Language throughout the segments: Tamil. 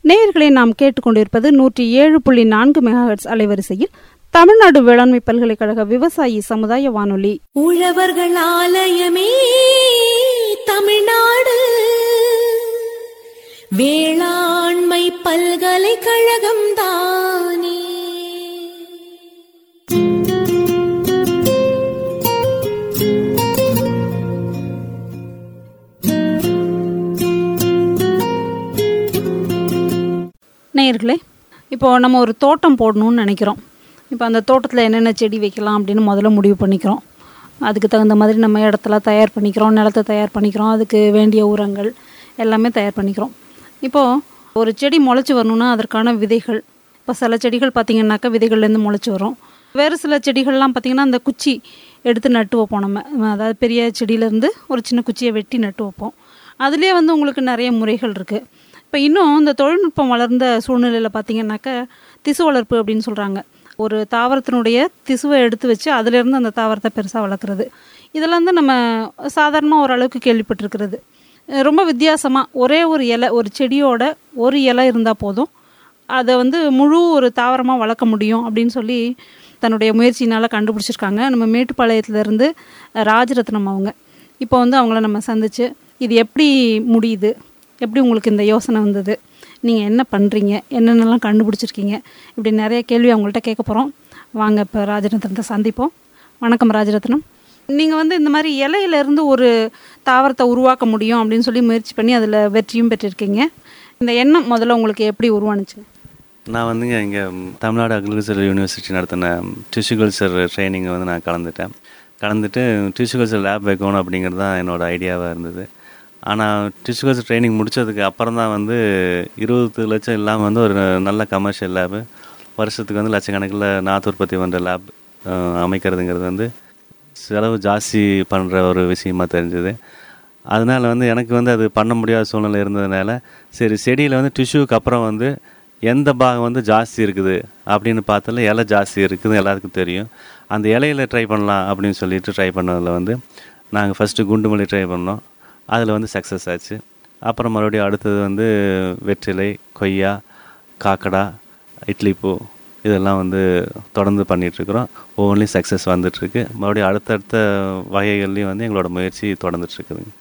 நேயர்களை நாம் கேட்டுக்கொண்டிருப்பது நூற்றி ஏழு புள்ளி நான்கு மெகாஹெட்ஸ் அலைவரிசையில் தமிழ்நாடு வேளாண்மை பல்கலைக்கழக விவசாயி சமுதாய வானொலி உழவர்கள் ஆலயமே தமிழ்நாடு வேளாண்மை பல்கலைக்கழகம் தானே நேயர்களே இப்போ நம்ம ஒரு தோட்டம் போடணும்னு நினைக்கிறோம் இப்போ அந்த தோட்டத்தில் என்னென்ன செடி வைக்கலாம் அப்படின்னு முதல்ல முடிவு பண்ணிக்கிறோம் அதுக்கு தகுந்த மாதிரி நம்ம இடத்துல தயார் பண்ணிக்கிறோம் நிலத்தை தயார் பண்ணிக்கிறோம் அதுக்கு வேண்டிய உரங்கள் எல்லாமே தயார் பண்ணிக்கிறோம் இப்போது ஒரு செடி முளைச்சி வரணும்னா அதற்கான விதைகள் இப்போ சில செடிகள் பார்த்திங்கன்னாக்கா விதைகள்லேருந்து முளைச்சி வரும் வேறு சில செடிகள்லாம் பார்த்திங்கன்னா அந்த குச்சி எடுத்து நட்டு வைப்போம் நம்ம அதாவது பெரிய செடியிலேருந்து ஒரு சின்ன குச்சியை வெட்டி நட்டு வைப்போம் அதுலேயே வந்து உங்களுக்கு நிறைய முறைகள் இருக்குது இப்போ இன்னும் இந்த தொழில்நுட்பம் வளர்ந்த சூழ்நிலையில் பார்த்தீங்கன்னாக்கா திசு வளர்ப்பு அப்படின்னு சொல்கிறாங்க ஒரு தாவரத்தினுடைய திசுவை எடுத்து வச்சு அதிலேருந்து அந்த தாவரத்தை பெருசாக வளர்க்குறது இதெல்லாம் வந்து நம்ம சாதாரணமாக ஓரளவுக்கு கேள்விப்பட்டிருக்கிறது அஹ் ரொம்ப வித்தியாசமாக ஒரே ஒரு இலை ஒரு செடியோட ஒரு இலை இருந்தால் போதும் அதை வந்து முழு ஒரு தாவரமாக வளர்க்க முடியும் அப்படின்னு சொல்லி தன்னுடைய முயற்சியினால் கண்டுபிடிச்சிருக்காங்க நம்ம மேட்டுப்பாளையத்துலேருந்து ராஜரத்னம் அவங்க இப்போ வந்து அவங்கள நம்ம சந்திச்சு இது எப்படி முடியுது எப்படி உங்களுக்கு இந்த யோசனை வந்தது நீங்கள் என்ன பண்ணுறீங்க என்னென்னலாம் கண்டுபிடிச்சிருக்கீங்க இப்படி நிறைய கேள்வி அவங்கள்ட்ட கேட்க போகிறோம் வாங்க இப்போ ராஜரத்னத்தை சந்திப்போம் வணக்கம் ராஜரத்னம் நீங்கள் வந்து இந்த மாதிரி இலையிலேருந்து ஒரு தாவரத்தை உருவாக்க முடியும் அப்படின்னு சொல்லி முயற்சி பண்ணி அதில் வெற்றியும் பெற்றிருக்கீங்க இந்த எண்ணம் முதல்ல உங்களுக்கு எப்படி உருவானுச்சு நான் வந்துங்க இங்கே தமிழ்நாடு அக்ரிகல்ச்சர் யூனிவர்சிட்டி நடத்தின டிஷ்யூ கல்ச்சர் ட்ரைனிங்கை வந்து நான் கலந்துட்டேன் கலந்துட்டு டிஷ்யூ கல்ச்சர் லேப் வைக்கணும் அப்படிங்கிறது தான் என்னோடய ஐடியாவாக இருந்தது ஆனால் டிஷ்யூ கல்ச்சர் ட்ரைனிங் முடித்ததுக்கு அப்புறம் தான் வந்து இருபது லட்சம் இல்லாமல் வந்து ஒரு நல்ல கமர்ஷியல் லேபு வருஷத்துக்கு வந்து லட்சக்கணக்கில் நாற்று உற்பத்தி பண்ணுற லேப் அமைக்கிறதுங்கிறது வந்து செலவு ஜாஸ்தி பண்ணுற ஒரு விஷயமா தெரிஞ்சுது அதனால் வந்து எனக்கு வந்து அது பண்ண முடியாத சூழ்நிலை இருந்ததுனால சரி செடியில் வந்து டிஷ்யூக்கு அப்புறம் வந்து எந்த பாகம் வந்து ஜாஸ்தி இருக்குது அப்படின்னு பார்த்தால இலை ஜாஸ்தி இருக்குது எல்லாத்துக்கும் தெரியும் அந்த இலையில ட்ரை பண்ணலாம் அப்படின்னு சொல்லிட்டு ட்ரை பண்ணதில் வந்து நாங்கள் ஃபஸ்ட்டு குண்டுமல்லி ட்ரை பண்ணோம் அதில் வந்து சக்ஸஸ் ஆச்சு அப்புறம் மறுபடியும் அடுத்தது வந்து வெற்றிலை கொய்யா காக்கடா இட்லி பூ இதெல்லாம் வந்து தொடர்ந்து பண்ணிகிட்ருக்குறோம் ஒவ்வொன்றிலையும் சக்ஸஸ் வந்துட்டுருக்கு மறுபடியும் அடுத்தடுத்த வகைகள்லையும் வந்து எங்களோட முயற்சி தொடர்ந்துட்டுருக்குதுங்க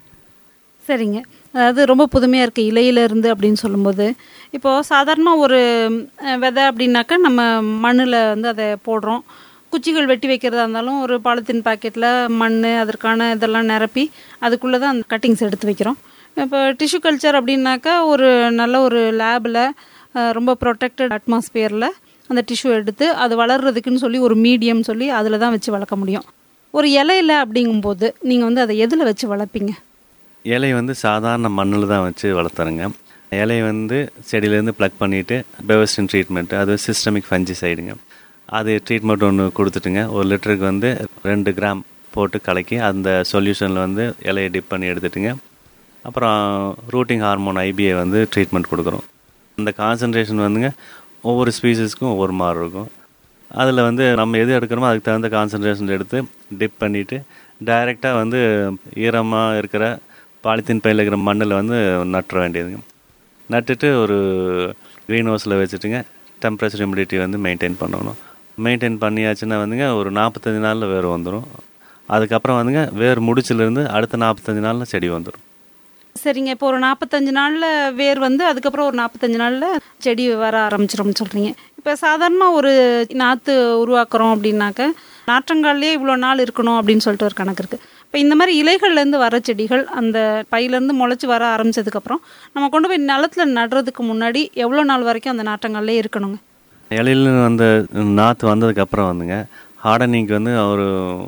சரிங்க அதாவது ரொம்ப புதுமையாக இருக்குது இலையிலேருந்து அப்படின்னு சொல்லும்போது இப்போது சாதாரணமாக ஒரு அஹ், விதை அப்படின்னாக்கா நம்ம மண்ணில் வந்து அதை போடுறோம் குச்சிகள் வெட்டி வைக்கிறதா இருந்தாலும் ஒரு பாலித்தீன் பாக்கெட்டில் மண் அதற்கான இதெல்லாம் நிரப்பி அதுக்குள்ளே தான் அந்த கட்டிங்ஸ் எடுத்து வைக்கிறோம் இப்போ டிஷ்யூ கல்ச்சர் அப்படின்னாக்கா ஒரு நல்ல ஒரு லேபில் ரொம்ப ப்ரொடெக்டட் அட்மாஸ்பியரில் அந்த டிஷ்யூ எடுத்து அது வளர்றதுக்குன்னு சொல்லி ஒரு மீடியம் சொல்லி அதில் தான் வச்சு வளர்க்க முடியும் ஒரு இலையில அப்படிங்கும்போது நீங்கள் வந்து அதை எதில் வச்சு வளர்ப்பீங்க இலை வந்து சாதாரண மண்ணில் தான் வச்சு வளர்த்துறேங்க இலையை வந்து செடியிலேருந்து ப்ளக் பண்ணிவிட்டு பெவஸ்டின் ட்ரீட்மெண்ட்டு அது சிஸ்டமிக் ஃபஞ்சி சைடுங்க அது ட்ரீட்மெண்ட் ஒன்று கொடுத்துட்டுங்க ஒரு லிட்டருக்கு வந்து ரெண்டு கிராம் போட்டு கலக்கி அந்த சொல்யூஷனில் வந்து இலையை டிப் பண்ணி எடுத்துட்டுங்க அப்புறம் ரூட்டிங் ஹார்மோன் ஐபிஐ வந்து ட்ரீட்மெண்ட் கொடுக்குறோம் அந்த கான்சன்ட்ரேஷன் வந்துங்க ஒவ்வொரு ஸ்பீசஸ்க்கும் ஒவ்வொரு மாதிரி இருக்கும் அதில் வந்து நம்ம எது எடுக்கிறோமோ அதுக்கு தகுந்த கான்சன்ட்ரேஷன் எடுத்து டிப் பண்ணிவிட்டு டைரெக்டாக வந்து ஈரமாக இருக்கிற பாலித்தீன் பையில் இருக்கிற மண்ணில் வந்து நட்டுற வேண்டியதுங்க நட்டுட்டு ஒரு க்ரீன் ஹவுஸில் வச்சுட்டுங்க டெம்பரேச்சர் ஹியூமிடிட்டி வந்து மெயின்டைன் பண்ணணும் மெயின்டைன் பண்ணியாச்சுன்னா வந்துங்க ஒரு நாற்பத்தஞ்சு நாளில் வேர் வந்துடும் அதுக்கப்புறம் வந்துங்க வேர் முடிச்சிலேருந்து அடுத்த நாற்பத்தஞ்சு நாளில் செடி வந்துடும் சரிங்க இப்போ ஒரு நாற்பத்தஞ்சு நாளில் வேர் வந்து அதுக்கப்புறம் ஒரு நாற்பத்தஞ்சு நாளில் செடி வர ஆரம்பிச்சிடும்னு சொல்கிறீங்க இப்போ சாதாரணமாக ஒரு நாற்று உருவாக்குறோம் அப்படின்னாக்க நாற்றங்கால்லே இவ்வளோ நாள் இருக்கணும் அப்படின்னு சொல்லிட்டு ஒரு கணக்கு இருக்குது இப்போ இந்த மாதிரி இலைகள்லேருந்து வர செடிகள் அந்த பையிலேருந்து முளைச்சி வர ஆரம்பிச்சதுக்கப்புறம் நம்ம கொண்டு போய் நிலத்தில் நடுறதுக்கு முன்னாடி எவ்வளோ நாள் வரைக்கும் அந்த நாற்றங்கால்லே இருக்கணுங்க இலையில வந்த நாற்று வந்ததுக்கப்புறம் வந்துங்க ஹார்டனிங்க்கு வந்து ஒரு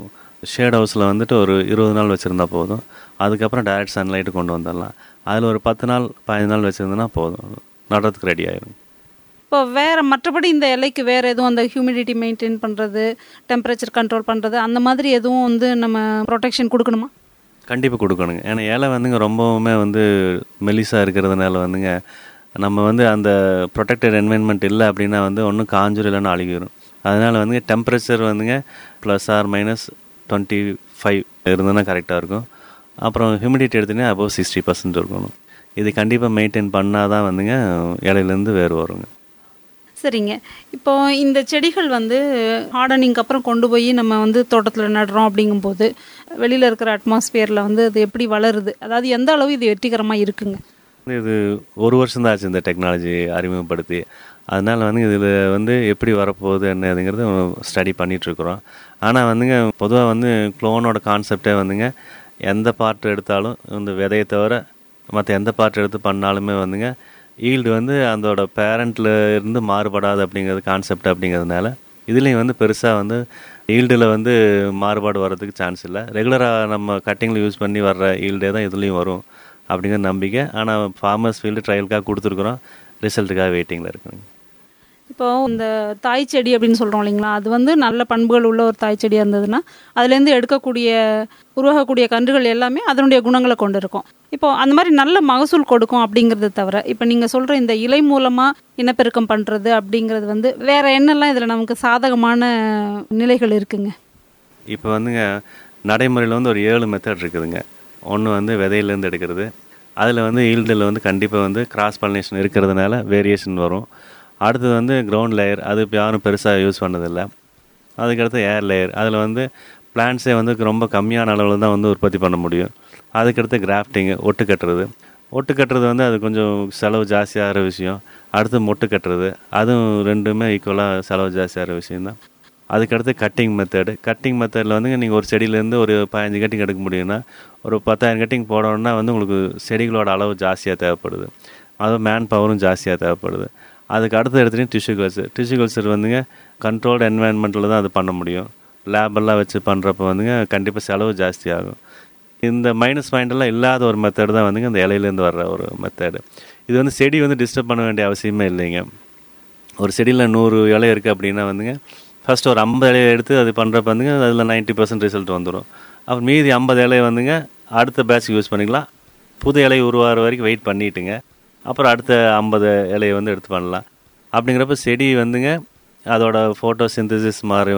ஷேட் ஹவுஸில் வந்துட்டு ஒரு இருபது நாள் வச்சுருந்தா போதும் அதுக்கப்புறம் டைரக்ட் சன்லைட்டு கொண்டு வந்துடலாம் அதில் ஒரு பத்து நாள் பதினஞ்சு நாள் வச்சுருந்தோன்னா போதும் நடுறதுக்கு ரெடி ஆயிடும் இப்போ வேறு மற்றபடி இந்த இலைக்கு வேறு எதுவும் அந்த ஹியூமிடிட்டி மெயின்டைன் பண்ணுறது டெம்பரேச்சர் கண்ட்ரோல் பண்ணுறது அந்த மாதிரி எதுவும் வந்து நம்ம ப்ரொடெக்ஷன் கொடுக்கணுமா கண்டிப்பாக கொடுக்கணுங்க ஏன்னா இலை வந்துங்க ரொம்பவுமே வந்து மெலிசாக இருக்கிறதுனால வந்துங்க நம்ம வந்து அந்த ப்ரொடெக்டட் என்வைன்மெண்ட் இல்லை அப்படின்னா வந்து ஒன்றும் காஞ்சூர் இல்லைன்னு அழுகிடும் அதனால் வந்துங்க டெம்பரேச்சர் வந்துங்க plus or minus twenty five இருந்ததுன்னா கரெக்டாக இருக்கும் அப்புறம் ஹியூமிடிட்டி எடுத்தீங்கன்னா அபவ் சிக்ஸ்டி பர்சன்ட் இருக்கணும் இது கண்டிப்பாக மெயின்டைன் பண்ணால் தான் வந்துங்க இலையிலேருந்து வேறு வருங்க சரிங்க இப்போ இந்த செடிகள் வந்து ஹார்டனிங்க்கு அப்புறம் கொண்டு போய் நம்ம வந்து தோட்டத்தில் நடுறோம் அப்படிங்கும்போது வெளியில் இருக்கிற அட்மாஸ்பியரில் வந்து அது எப்படி வளருது அதாவது எந்த அளவு இது வெற்றிகரமாக இருக்குங்க இது ஒரு வருஷம் தான் ஆச்சு இந்த டெக்னாலஜி அறிமுகப்படுத்தி அதனால் வந்து இதில் வந்து எப்படி வரப்போகுது என்னதுங்கிறது ஸ்டடி பண்ணிகிட்ருக்குறோம் ஆனால் வந்துங்க பொதுவாக வந்து க்ளோனோட கான்செப்டே வந்துங்க எந்த பார்ட் எடுத்தாலும் இந்த விதையை தவிர மற்ற எந்த பார்ட் எடுத்து பண்ணாலுமே வந்துங்க ஈல்டு வந்து அதோட பேரண்ட்டில் இருந்து மாறுபடாது அப்படிங்கிறது கான்செப்ட் அப்படிங்கிறதுனால இதுலேயும் வந்து பெருசாக வந்து ஈல்டில் வந்து மாறுபாடு வர்றதுக்கு சான்ஸ் இல்லை ரெகுலராக நம்ம கட்டிங்கில் யூஸ் பண்ணி வர்ற ஈல்டே தான் இதுலேயும் வரும் அப்படிங்கிற நம்பிக்கை ஆனால் ஃபார்மர்ஸ் ஃபீல்டு ட்ரையலுக்காக கொடுத்துருக்குறோம் ரிசல்ட்டுக்காக வெயிட்டிங்கில் இருக்குங்க இப்போ இந்த தாய் செடி அப்படின்னு சொல்கிறோம் இல்லைங்களா அது வந்து நல்ல பண்புகள் உள்ள ஒரு தாய் செடியாக இருந்ததுன்னா அதுலேருந்து எடுக்கக்கூடிய உருவாகக்கூடிய கன்றுகள் எல்லாமே அதனுடைய குணங்களை கொண்டு இருக்கும் இப்போ அந்த மாதிரி நல்ல மகசூல் கொடுக்கும் அப்படிங்கிறத தவிர இப்போ நீங்கள் சொல்கிற இந்த இலை மூலமாக இனப்பெருக்கம் பண்ணுறது அப்படிங்கிறது வந்து வேற என்னெல்லாம் இதில் நமக்கு சாதகமான நிலைகள் இருக்குங்க இப்போ வந்துங்க நடைமுறையில் வந்து ஒரு ஏழு மெத்தட் இருக்குதுங்க ஒன்று வந்து விதையிலேருந்து எடுக்கிறது அதில் வந்து ஈல்டில் வந்து கண்டிப்பாக வந்து கிராஸ் பாலினேஷன் இருக்கிறதுனால வேரியேஷன் வரும் அடுத்தது வந்து கிரவுண்ட் லேயர் அது இப்போ யாரும் பெருசாக யூஸ் பண்ணதில்லை அதுக்கடுத்து ஏர் லேயர் அதில் வந்து பிளான்ட்ஸே வந்து ரொம்ப கம்மியான அளவில் தான் வந்து உற்பத்தி பண்ண முடியும் அதுக்கடுத்து கிராஃப்டிங்கு ஒட்டு கட்டுறது ஒட்டு கட்டுறது வந்து அது கொஞ்சம் செலவு ஜாஸ்தியாகிற விஷயம் அடுத்து மொட்டு கட்டுறது அதுவும் ரெண்டுமே ஈக்குவலாக செலவு ஜாஸ்தியாகிற விஷயம்தான் அதுக்கடுத்து கட்டிங் மெத்தடு கட்டிங் மெத்தடில் வந்து நீங்கள் ஒரு செடியிலேருந்து ஒரு பதினஞ்சு கட்டிங் எடுக்க முடியும்னா ஒரு பத்தாயிரம் கட்டிங் போடணும்னா வந்து உங்களுக்கு செடிகளோட அளவு ஜாஸ்தியாக தேவைப்படுது அதுவும் மேன் பவரும் ஜாஸ்தியாக தேவைப்படுது அதுக்கு அடுத்து எடுத்துகிட்டு டிஷ்யூ கல்ச்சர் டிஷ்யூ கல்ச்சர் வந்துங்க கண்ட்ரோல்டு என்வாயன்மெண்ட்டில் தான் அது பண்ண முடியும் லேபெல்லாம் வச்சு பண்ணுறப்ப வந்துங்க கண்டிப்பாக செலவு ஜாஸ்தி ஆகும் இந்த மைனஸ் பாயிண்டெல்லாம் இல்லாத ஒரு மெத்தட் தான் வந்துங்க இந்த இலையிலேருந்து வர்ற ஒரு மெத்தடு இது வந்து செடி வந்து டிஸ்டர்ப் பண்ண வேண்டிய அவசியமே இல்லைங்க ஒரு செடியில் நூறு இலை இருக்குது அப்படின்னா வந்துங்க ஃபர்ஸ்ட் ஒரு ஐம்பது இலையை எடுத்து அது பண்ணுறப்ப வந்துங்க அதில் 90% பர்சன்ட் ரிசல்ட் வந்துடும் அப்புறம் மீதி ஐம்பது இலையை வந்துங்க அடுத்த பேட்ச் யூஸ் பண்ணிக்கலாம் புது இலை உருவாகிற வரைக்கும் வெயிட் பண்ணிட்டுங்க அப்புறம் அடுத்த ஐம்பது இலையை வந்து எடுத்து பண்ணலாம் அப்படிங்கிறப்ப செடி வந்துங்க அதோட ஃபோட்டோ சிந்தசிஸ் மாதிரி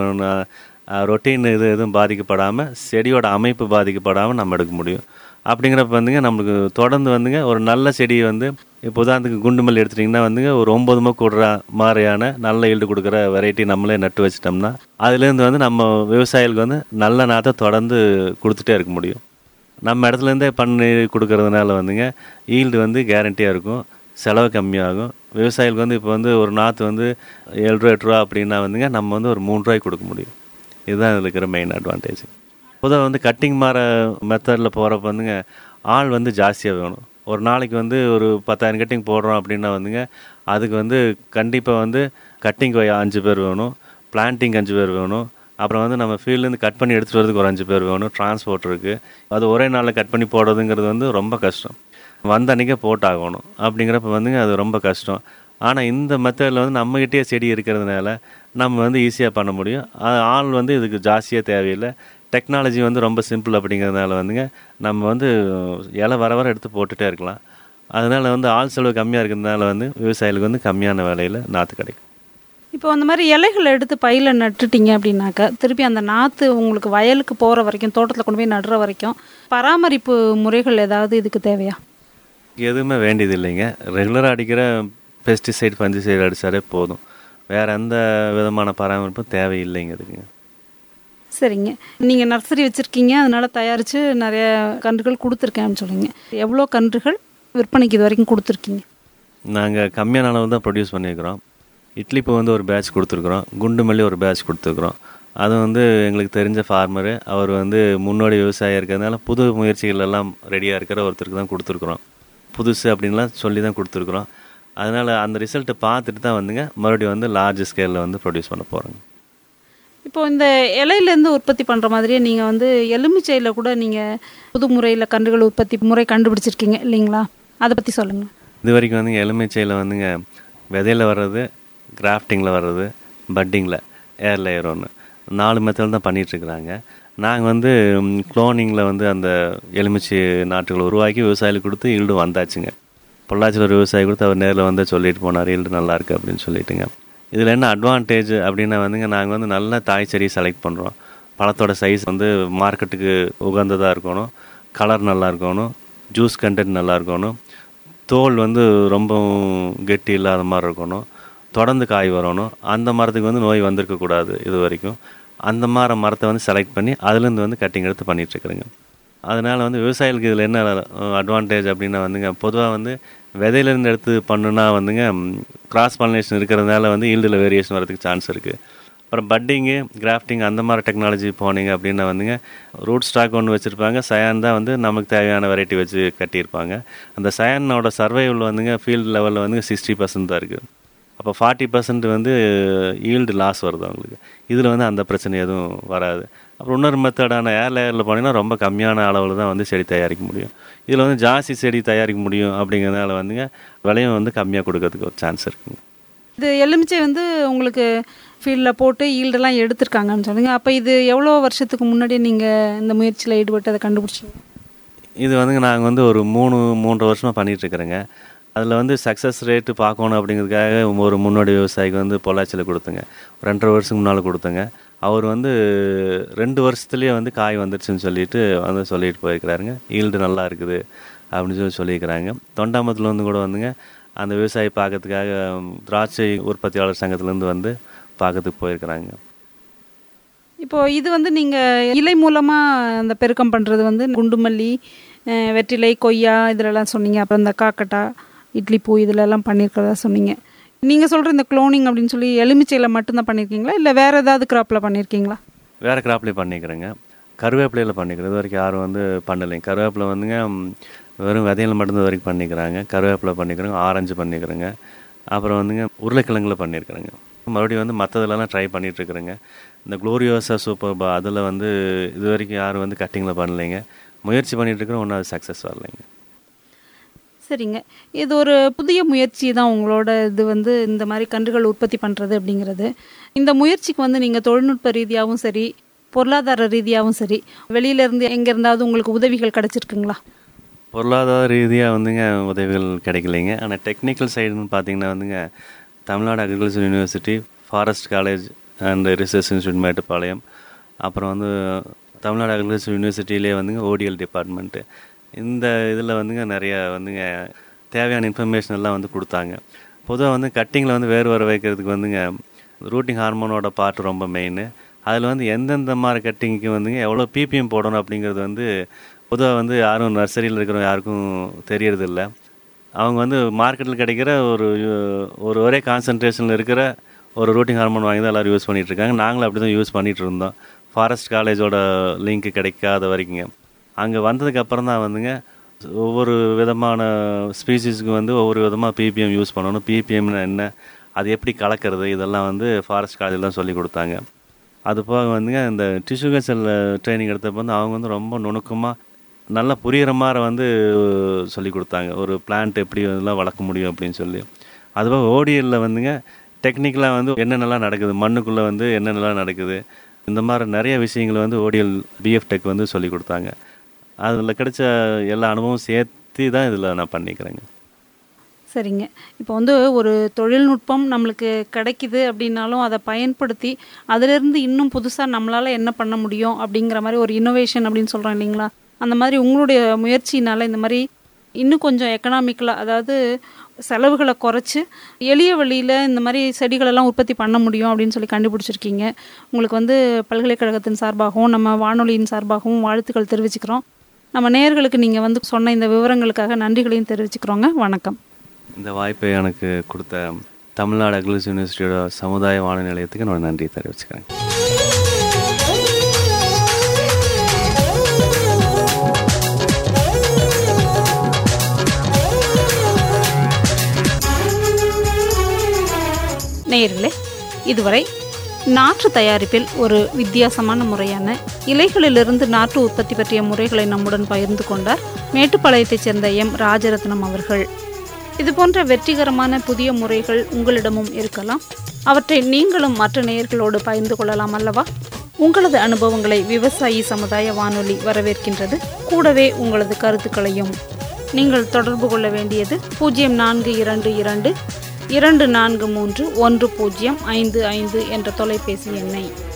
ரொட்டீன் இது எதுவும் பாதிக்கப்படாமல் செடியோட அமைப்பு பாதிக்கப்படாமல் நம்ம எடுக்க முடியும் அப்படிங்கிறப்ப வந்துங்க நம்மளுக்கு தொடர்ந்து வந்துங்க ஒரு நல்ல செடியை வந்து இப்போ உதாரணத்துக்கு குண்டு மல்லி எடுத்துட்டிங்கன்னா வந்துங்க ஒரு ஒம்பது மூக்கு விடுற மாதிரியான நல்ல ஈல்டு கொடுக்குற வெரைட்டி நம்மளே நட்டு வச்சிட்டோம்னா அதுலேருந்து வந்து நம்ம விவசாயிகளுக்கு வந்து நல்ல நாற்றை தொடர்ந்து கொடுத்துட்டே இருக்க முடியும் நம்ம இடத்துலேருந்தே பண்ணி கொடுக்கறதுனால வந்துங்க ஈல்டு வந்து கேரண்டியாக இருக்கும் செலவு கம்மியாகும் விவசாயிகளுக்கு வந்து இப்போ வந்து ஒரு நாற்று வந்து ஏழு ரூபா எட்டு ரூபா அப்படின்னா வந்துங்க நம்ம வந்து ஒரு மூணு ரூபாய்க்கு கொடுக்க முடியும் இதுதான் இதில் இருக்கிற மெயின் அட்வான்டேஜ் பொதுவாக வந்து கட்டிங் மாற மெத்தடில் போகிறப்ப வந்துங்க ஆள் வந்து ஜாஸ்தியாக வேணும் ஒரு நாளைக்கு வந்து ஒரு பத்தாயிரம் கட்டிங் போடுறோம் அப்படின்னா வந்துங்க அதுக்கு வந்து கண்டிப்பாக வந்து கட்டிங் அஞ்சு பேர் வேணும் பிளான்டிங் அஞ்சு பேர் வேணும் அப்புறம் வந்து நம்ம ஃபீல்ட்லேருந்து கட் பண்ணி எடுத்துகிட்டு வரதுக்கு ஒரு அஞ்சு பேர் வேணும் டிரான்ஸ்போர்ட் இருக்குது அது ஒரே நாளில் கட் பண்ணி போடுறதுங்கிறது வந்து ரொம்ப கஷ்டம் வந்த அன்றைக்கே போட்டாகணும் அப்படிங்கிறப்ப வந்துங்க அது ரொம்ப கஷ்டம் ஆனால் இந்த மெத்தடில் வந்து நம்மகிட்டயே செடி இருக்கிறதுனால நம்ம வந்து ஈஸியாக பண்ண முடியும் ஆ- ஆள் வந்து இதுக்கு ஜாஸ்தியாக தேவையில்லை டெக்னாலஜி வந்து ரொம்ப சிம்பிள் அப்படிங்கிறதுனால வந்துங்க நம்ம வந்து இலை வர வர எடுத்து போட்டுகிட்டே இருக்கலாம் அதனால வந்து ஆள் செலவு கம்மியாக இருக்கிறதுனால வந்து விவசாயிகளுக்கு வந்து கம்மியான விலையில் நாற்று கிடைக்கும் இப்போ அந்த மாதிரி இலைகளை எடுத்து பையில் நட்டுட்டீங்க அப்படின்னாக்கா திருப்பி அந்த நாற்று உங்களுக்கு வயலுக்கு போகிற வரைக்கும் தோட்டத்தில் கொண்டு போய் நடுற வரைக்கும் பராமரிப்பு முறைகள் ஏதாவது இதுக்கு தேவையா எதுவுமே வேண்டியது இல்லைங்க ரெகுலராக அடிக்கிற பெஸ்டிசைட் ஃபஞ்சிசைடு அடித்தாலே போதும் வேறு எந்த விதமான பராமரிப்பும் தேவையில்லைங்க இதுக்குங்க சரிங்க நீங்கள் நர்சரி வச்சுருக்கீங்க அதனால் தயாரித்து நிறைய கன்றுகள் கொடுத்துருக்கேன்னு சொல்லுங்க எவ்வளோ கன்றுகள் விற்பனைக்கு இது வரைக்கும் கொடுத்துருக்கீங்க நாங்கள் கம்மியான அளவு தான் ப்ரொடியூஸ் பண்ணியிருக்கிறோம் இட்லி பூ வந்து ஒரு பேட்ச் கொடுத்துருக்குறோம் குண்டு மல்லி ஒரு பேட்ச் கொடுத்துருக்குறோம் அது வந்து எங்களுக்கு தெரிஞ்ச ஃபார்மரு அவர் வந்து முன்னோடி விவசாயியாக இருக்கிறதுனால புது முயற்சிகள் எல்லாம் ரெடியாக இருக்கிற ஒருத்தருக்கு தான் கொடுத்துருக்குறோம் புதுசு அப்படின்லாம் சொல்லி தான் கொடுத்துருக்குறோம் அதனால் அந்த ரிசல்ட்டை பார்த்துட்டு தான் வந்துங்க மறுபடியும் வந்து லார்ஜ் ஸ்கேலில் வந்து ப்ரொடியூஸ் பண்ண போகிறோங்க இப்போ இந்த இலையிலேருந்து உற்பத்தி பண்ணுற மாதிரியே நீங்கள் வந்து எலுமிச்சையில் கூட நீங்கள் புது முறையில் கன்றுகள் உற்பத்தி முறை கண்டுபிடிச்சிருக்கீங்க இல்லைங்களா அதை பற்றி சொல்லுங்கள் இது வரைக்கும் வந்துங்க எலுமிச்சையில் வந்துங்க விதையில வர்றது கிராஃப்டிங்கில் வர்றது பட்டிங்கில் ஏர் லேயர் ஒன்று நாலு மெத்தட் தான் பண்ணிகிட்ருக்குறாங்க நாங்கள் வந்து குளோனிங்கில் வந்து அந்த எலுமிச்சை நாட்டுகளை உருவாக்கி விவசாயிகளுக்கு கொடுத்து ஈல்டு வந்தாச்சுங்க பொள்ளாச்சியில் ஒரு விவசாயி கொடுத்து அவர் நேரில் வந்து சொல்லிட்டு போனார் ஈல்டு நல்லா இருக்கு அப்படின்னு சொல்லிட்டுங்க இதில் என்ன அட்வான்டேஜ் அப்படின்னா வந்துங்க நாங்கள் வந்து நல்ல தாய் செடியை செலக்ட் பண்ணுறோம் பழத்தோட சைஸ் வந்து மார்க்கெட்டுக்கு உகந்ததாக இருக்கணும் கலர் நல்லா இருக்கணும் ஜூஸ் கண்டென்ட் நல்லா இருக்கணும் தோல் வந்து ரொம்பவும் கெட்டி இல்லாத மாதிரி இருக்கணும் தொடர்ந்து காய் வரணும் அந்த மரத்துக்கு வந்து நோய் வந்திருக்கக்கூடாது இது வரைக்கும் அந்த மாதிரி மரத்தை வந்து செலக்ட் பண்ணி அதுலேருந்து வந்து கட்டிங் எடுத்து பண்ணிகிட்ருக்குறேங்க அதனால் வந்து விவசாயிகளுக்கு இதில் என்ன அட்வான்டேஜ் அப்படின்னா வந்துங்க பொதுவாக வந்து விதையிலேருந்து எடுத்து பண்ணுனா வந்துங்க கிராஸ் பாலினேஷன் இருக்கிறதுனால வந்து ஈல்டில் வேரியேஷன் வரதுக்கு சான்ஸ் இருக்குது அப்புறம் பட்டிங்கு கிராஃப்டிங் அந்த மாதிரி டெக்னாலஜி போனீங்க அப்படின்னா வந்துங்க ரூட் ஸ்டாக் ஒன்று வச்சுருப்பாங்க சயான் தான் வந்து நமக்கு தேவையான வெரைட்டி வச்சு கட்டியிருப்பாங்க அந்த சயானோட சர்வைவல் வந்துங்க ஃபீல்டு லெவலில் வந்து சிக்ஸ்டி பர்சன்ட் தான் இருக்குது அப்போ ஃபார்ட்டி பர்சன்ட் வந்து ஈல்டு லாஸ் வருது அவங்களுக்கு இதில் வந்து அந்த பிரச்சனை எதுவும் வராது அப்புறம் இன்னொரு மெத்தடான ஏர் லேயரில் போனீங்கன்னா ரொம்ப கம்மியான அளவில் தான் வந்து செடி தயாரிக்க முடியும் இதில் வந்து ஜாஸ்தி செடி தயாரிக்க முடியும் அப்படிங்கிறதுனால வந்துங்க விலையும் வந்து கம்மியாக கொடுக்கறதுக்கு ஒரு சான்ஸ் இருக்குங்க இது எலுமிச்சை வந்து உங்களுக்கு ஃபீல்டில் போட்டு ஈல்டெல்லாம் எடுத்திருக்காங்கன்னு சொன்னீங்க அப்போ இது எவ்வளோ வருஷத்துக்கு முன்னாடி நீங்கள் இந்த முயற்சியில் ஈடுபட்டு அதை கண்டுபிடிச்சிங்க இது வந்துங்க நாங்கள் வந்து ஒரு மூணு மூன்றரை வருஷமாக பண்ணிகிட்ருக்குறேங்க அதில் வந்து சக்ஸஸ் ரேட்டு பார்க்கணும் அப்படிங்கிறதுக்காக ஒரு முன்னோடி விவசாயிக்கு வந்து பொள்ளாச்சியில் கொடுத்தங்க ரெண்டரை வருஷத்துக்கு முன்னால் கொடுத்தங்க அவர் வந்து ரெண்டு வருஷத்துலேயே வந்து காய் வந்துருச்சுன்னு சொல்லிட்டு வந்து சொல்லிட்டு போயிருக்கிறாருங்க ஈல்டு நல்லா இருக்குது அப்படின்னு சொல்லி சொல்லியிருக்கிறாங்க தொண்டாமத்தில் வந்து கூட வந்துங்க அந்த விவசாயி பார்க்கறதுக்காக திராட்சை உற்பத்தியாளர் சங்கத்துலேருந்து வந்து பார்க்கறதுக்கு போயிருக்கிறாங்க இப்போது இது வந்து நீங்கள் இலை மூலமாக அந்த பெருக்கம் பண்ணுறது வந்து குண்டுமல்லி அஹ், வெற்றிலை கொய்யா இதிலெல்லாம் சொன்னீங்க அப்புறம் இந்த காக்கட்டா இட்லி பூ இதிலெல்லாம் பண்ணியிருக்கிறதா சொன்னீங்க நீங்கள் சொல்கிற இந்த குளோனிங் அப்படின்னு சொல்லி எலுமிச்சையில் மட்டும்தான் பண்ணியிருக்கீங்களா இல்லை வேறு ஏதாவது கிராப்பில் பண்ணியிருக்கீங்களா வேறு கிராப்லேயே பண்ணிக்கிறேங்க கருவேப்பிலையில் பண்ணிக்கிறேன் இது வரைக்கும் யாரும் வந்து பண்ணலைங்க கருவேப்பிலை வந்துங்க ம், வெறும் விதையில மட்டும்தான் இது வரைக்கும் பண்ணிக்கிறாங்க கருவேப்பிலை பண்ணிக்கிறேங்க ஆரஞ்சு பண்ணிக்கிறேங்க அப்புறம் வந்துங்க உருளைக்கிழங்குல பண்ணியிருக்கிறேங்க மறுபடியும் வந்து மற்றதுலலாம் ட்ரை பண்ணிகிட்ருக்குறேங்க இந்த குளோரியோசா சூப்பர் பா அதில் வந்து இது வரைக்கும் யாரும் வந்து கட்டிங்கில் பண்ணலைங்க முயற்சி பண்ணிகிட்ருக்குறோம் ஒன்றும் அது சக்ஸஸ் வரலைங்க சரிங்க இது ஒரு புதிய முயற்சி தான் உங்களோட இது வந்து இந்த மாதிரி கன்றுகள் உற்பத்தி பண்ணுறது அப்படிங்கிறது இந்த முயற்சிக்கு வந்து நீங்கள் தொழில்நுட்ப ரீதியாகவும் சரி பொருளாதார ரீதியாகவும் சரி வெளியிலேருந்து எங்கே இருந்தாவது உங்களுக்கு உதவிகள் கிடச்சிருக்குங்களா பொருளாதார ரீதியாக வந்துங்க உதவிகள் கிடைக்கலைங்க ஆனால் டெக்னிக்கல் சைடுன்னு பார்த்தீங்கன்னா வந்துங்க Tamil Nadu agriculture university forest college and research institute Mettupalayam அப்புறம் வந்து தமிழ்நாடு அக்ரிகல்ச்சர் யூனிவர்சிட்டியிலே வந்துங்க ஓடிஎல் டிபார்ட்மெண்ட்டு இந்த இதில் வந்துங்க நிறைய வந்துங்க தேவையான இன்ஃபர்மேஷன் எல்லாம் வந்து கொடுத்தாங்க பொதுவாக வந்து கட்டிங்கில் வந்து வேறு வர வைக்கிறதுக்கு வந்துங்க ரூட்டிங் ஹார்மோனோட பார்ட் ரொம்ப மெயின் அதில் வந்து எந்தெந்த மாதிரி கட்டிங்க்கு வந்துங்க எவ்வளோ பிபிஎம் போடணும் அப்படிங்கிறது வந்து பொதுவாக வந்து யாரும் நர்சரியில் இருக்கிறவங்க யாருக்கும் தெரியறதில்ல அவங்க வந்து மார்க்கெட்டில் கிடைக்கிற ஒரு ஒரு ஒரே கான்சன்ட்ரேஷனில் இருக்கிற ஒரு ரூட்டிங் ஹார்மோன் வாங்கி தான் எல்லோரும் யூஸ் பண்ணிகிட்டு இருக்காங்க நாங்களும் அப்படி தான் யூஸ் பண்ணிகிட்டு இருந்தோம் ஃபாரஸ்ட் காலேஜோட லிங்க் கிடைக்காத வரைக்குங்க அங்கே வந்ததுக்கு அப்புறம் தான் வந்துங்க ஒவ்வொரு விதமான ஸ்பீசிஸ்க்கு வந்து ஒவ்வொரு விதமாக பிபிஎம் யூஸ் பண்ணணும் பிபிஎம்னா என்ன அது எப்படி கலக்கிறது இதெல்லாம் வந்து ஃபாரஸ்ட் காலேஜில் தான் சொல்லி கொடுத்தாங்க அது போக வந்துங்க இந்த டிஷ்யூ கல்ச்சரில் ட்ரைனிங் எடுத்தப்போ வந்து அவங்க வந்து ரொம்ப நுணுக்கமாக நல்லா புரிகிற மாதிரி வந்து சொல்லி கொடுத்தாங்க ஒரு பிளான்ட் எப்படி இதெல்லாம் வளர்க்க முடியும் அப்படின்னு சொல்லி அதுபோக ஓடிஎல்ல வந்துங்க டெக்னிக்கலாக வந்து என்னென்னலாம் நடக்குது மண்ணுக்குள்ளே வந்து என்னென்னலாம் நடக்குது இந்த மாதிரி நிறைய விஷயங்கள் வந்து ஓடிஎல் பிஎஃப் டெக் வந்து சொல்லி கொடுத்தாங்க அதில் கிடைச்ச எல்லா அனுபவம் சேர்த்து தான் இதில் நான் பண்ணிக்கிறேங்க சரிங்க இப்போ வந்து ஒரு தொழில்நுட்பம் நம்மளுக்கு கிடைக்குது அப்படின்னாலும் அதை பயன்படுத்தி அதிலிருந்து இன்னும் புதுசாக நம்மளால் என்ன பண்ண முடியும் அப்படிங்கிற மாதிரி ஒரு இன்னோவேஷன் அப்படின்னு சொல்கிறோம் இல்லைங்களா அந்த மாதிரி உங்களுடைய முயற்சினால் இந்த மாதிரி இன்னும் கொஞ்சம் எக்கனாமிக்கலாக அதாவது செலவுகளை குறைச்சி எளிய வழியில் இந்த மாதிரி செடிகளெல்லாம் உற்பத்தி பண்ண முடியும் அப்படின்னு சொல்லி கண்டுபிடிச்சிருக்கீங்க உங்களுக்கு வந்து பல்கலைக்கழகத்தின் சார்பாகவும் நம்ம வானொலியின் சார்பாகவும் வாழ்த்துக்கள் தெரிவிச்சுக்கிறோம் நம்ம நேயர்களுக்கு நீங்கள் வந்து சொன்ன இந்த விவரங்களுக்காக நன்றிகளையும் தெரிவிச்சுக்கிறோங்க வணக்கம் இந்த வாய்ப்பை எனக்கு கொடுத்த தமிழ்நாடு அக்ரிகல்ச்சர் யூனிவர்சிட்டியோட சமுதாய வானொலி நிலையத்துக்கு என்னோட நன்றி தெரிவிச்சுக்கிறேன் நேயர்களே இதுவரை நாற்று தயாரிப்பில் ஒரு வித்தியாசமான முறையான இலைகளிலிருந்து நாற்று உற்பத்தி பற்றிய முறைகளை நம்முடன் பகிர்ந்து கொண்டார் மேட்டுப்பாளையத்தைச் சேர்ந்த எம் ராஜரத்னம் அவர்கள் இது போன்ற வெற்றிகரமான புதிய முறைகள் உங்களிடமும் இருக்கலாம் அவற்றை நீங்களும் மற்ற நேயர்களோடு பகிர்ந்து கொள்ளலாம் அல்லவா உங்களது அனுபவங்களை விவசாயி சமுதாய வானொலி வரவேற்கின்றது கூடவே உங்களது கருத்துக்களையும் நீங்கள் தொடர்பு கொள்ள வேண்டியது பூஜ்ஜியம் நான்கு இரண்டு இரண்டு இரண்டு நான்கு மூன்று ஒன்று பூஜ்ஜியம் ஐந்து ஐந்து என்ற தொலைபேசி எண்ணை